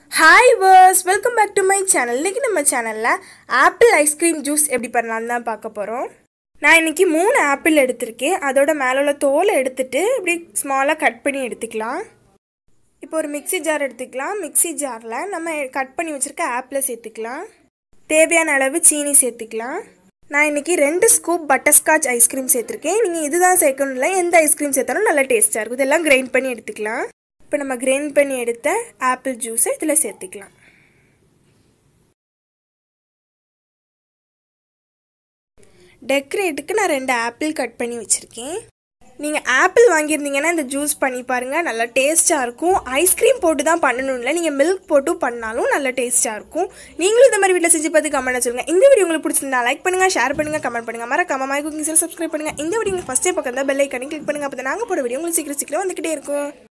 hi வர்ஸ் welcome back to my channel இன்றைக்கி நம்ம சேனலில் ஆப்பிள் ஐஸ்கிரீம் ஜூஸ் எப்படி பண்ணலாம்னு தான் பார்க்க போகிறோம் நான் இன்றைக்கி மூணு ஆப்பிள் எடுத்திருக்கேன் அதோட மேலே உள்ள தோலை எடுத்துட்டு இப்படி ஸ்மாலாக கட் பண்ணி எடுத்துக்கலாம் இப்போ ஒரு மிக்ஸி ஜார் எடுத்துக்கலாம் மிக்ஸி ஜாரில் நம்ம கட் பண்ணி வச்சுருக்க ஆப்பிளை சேர்த்துக்கலாம் தேவையான அளவு சீனி சேர்த்துக்கலாம் நான் இன்றைக்கி ரெண்டு ஸ்கூப் பட்டர்ஸ்காட்ச் ஐஸ்கிரீம் சேர்த்துருக்கேன் நீங்கள் இதுதான் சேர்க்கணும் இல்லை எந்த ஐஸ்கிரீம் சேர்த்தாலும் நல்லா டேஸ்ட்டாக இருக்கும் இதெல்லாம் கிரைண்ட் பண்ணி எடுத்துக்கலாம் இப்போ நம்ம கிரைண்ட் பண்ணி எடுத்த ஆப்பிள் ஜூஸை இதில் சேர்த்துக்கலாம் டெக்கரேட்டுக்கு நான் ரெண்டு ஆப்பிள் கட் பண்ணி வச்சுருக்கேன் நீங்கள் ஆப்பிள் வாங்கியிருந்தீங்கன்னா இந்த ஜூஸ் பண்ணி பாருங்கள் நல்லா டேஸ்ட்டாக இருக்கும் ஐஸ்கிரீம் போட்டு தான் பண்ணணும் இல்லை நீங்கள் மில்க் போட்டு பண்ணாலும் நல்ல டேஸ்ட்டாக இருக்கும் நீங்களும் இந்த மாதிரி வீட்டில் செஞ்சு பார்த்து கமெண்ட் சொல்லுங்கள் இந்த வீடியோ உங்களுக்கு பிடிச்சிருந்தா லைக் பண்ணுங்கள் ஷேர் பண்ணுங்கள் கமெண்ட் பண்ணுங்கள் மறக்காம மை குக்கிங் சப்ஸ்கிரைப் பண்ணுங்கள் இந்த வீடியோ ஃபஸ்ட்டே பக்கம் தான் பெல் ஐக்கானே கிளிக் பண்ணுங்கள் அப்போ நாங்கள் போட வீடியோ உங்களுக்கு சீக்கிரம் சீக்கிரம் வந்துக்கிட்டே இருக்கும்